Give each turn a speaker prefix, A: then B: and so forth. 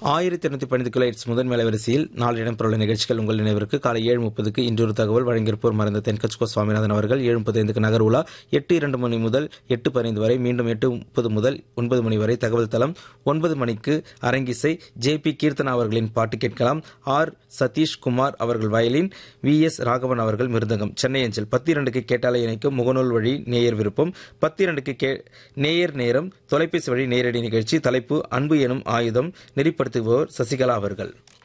A: ஆயிரத்தி இருநூத்தி பதினைந்து கிலோஹெட்ஸ் முதன்மை அலைவரிசையில் நாளை இடம்பெறவுள்ள நிகழ்ச்சிகள் உங்கள் நினைவிற்கு காலை ஏழு முப்பதுக்கு இன்றொரு தகவல் வழங்கியிருப்போர் மறைந்த தென்கட்சிகோ சுவாமிநாதன் அவர்கள் ஏழு முப்பத்தைந்துக்கு நகர் உலா எட்டு இரண்டு மணி முதல் எட்டு பதினைந்து வரை மீண்டும் எட்டு முப்பது முதல் ஒன்பது மணி வரை தகவல் தளம் ஒன்பது மணிக்கு அரங்கிசை ஜே பி கீர்த்தனா அவர்களின் பாட்டு கேட்கலாம் ஆர் சதீஷ் குமார் அவர்கள் வயலின் வி எஸ் ராகவன் அவர்கள் மிருதங்கம் சென்னை அஞ்சல் பத்து இரண்டுக்கு கேட்டாலை இணைக்கும் முகநூல் வழி நேயர் விருப்பம் பத்து இரண்டுக்கு கே நேயர் நேரம் தொலைபேசி வழி நேரடி நிகழ்ச்சி தலைப்பு அன்பு எனும் ஆயுதம் நெறிப்படுத்துபவர் சசிகலா அவர்கள்